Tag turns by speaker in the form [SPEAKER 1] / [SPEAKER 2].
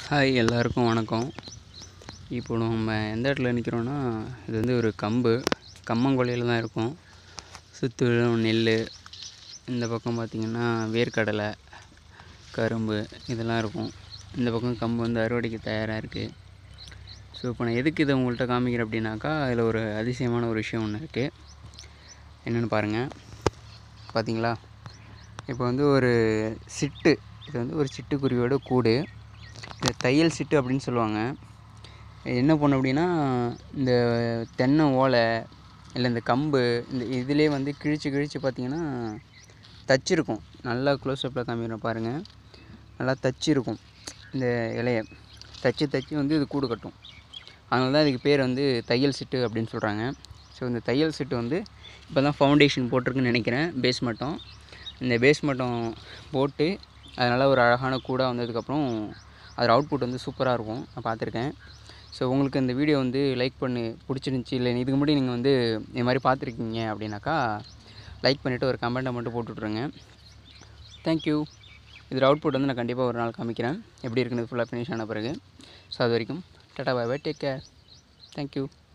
[SPEAKER 1] hi எல்லாருக்கும் வணக்கம் இப்போ நம்ம எந்த இடத்துல நிற்கிறோன்னா இது வந்து ஒரு கம்பு கம்மங்கொல்லையில் தான் இருக்கும் சுற்றிலும் நெல் இந்த பக்கம் பார்த்திங்கன்னா வேர்க்கடலை கரும்பு இதெல்லாம் இருக்கும் இந்த பக்கம் கம்பு வந்து அறுவடைக்கு தயாராக இருக்குது ஸோ இப்போ நான் எதுக்கு இதை உங்கள்கிட்ட காமிக்கிறேன் அப்படின்னாக்கா அதில் ஒரு அதிசயமான ஒரு விஷயம் ஒன்று இருக்குது என்னென்னு பாருங்கள் பார்த்தீங்களா இப்போ வந்து ஒரு சிட்டு இது வந்து ஒரு சிட்டுக்குருவியோட கூடு இது தையல் சிட்டு அப்படின்னு சொல்லுவாங்க இது என்ன பண்ணும் அப்படின்னா இந்த தென்னை ஓலை இல்லை இந்த கம்பு இந்த இதிலே வந்து கிழிச்சு கிழிச்சு பார்த்தீங்கன்னா தச்சிருக்கும் நல்லா க்ளோஸ்அப்பில் காமிக்கிறேன் பாருங்கள் நல்லா தச்சிருக்கும் இந்த இலைய தச்சு தச்சு வந்து இது கூடு கட்டும் அதனால தான் இதுக்கு பேர் வந்து தையல் சிட்டு அப்படின்னு சொல்கிறாங்க ஸோ இந்த தையல் சிட்டு வந்து இப்போ தான் ஃபவுண்டேஷன் போட்டிருக்குன்னு நினைக்கிறேன் பேஸ் மட்டும் இந்த பேஸ் மட்டும் போட்டு அதனால் ஒரு அழகான கூடாக வந்ததுக்கப்புறம் அதோட அவுட்புட் வந்து சூப்பராக இருக்கும் நான் பார்த்துருக்கேன் ஸோ உங்களுக்கு இந்த வீடியோ வந்து லைக் பண்ணி பிடிச்சிருந்துச்சி இல்லை இதுக்கு முன்னாடி நீங்கள் வந்து இது மாதிரி பார்த்துருக்கீங்க அப்படின்னாக்கா லைக் பண்ணிவிட்டு ஒரு கமெண்ட்டை மட்டும் போட்டு விட்ருங்க தேங்க்யூ இதில் அவுட்புட் வந்து நான் கண்டிப்பாக ஒரு நாள் காமிக்கிறேன் எப்படி இருக்குன்னு ஃபுல்லாக ஃபினிஷ் ஆன பிறகு ஸோ அது வரைக்கும் tata bye bye take care thank you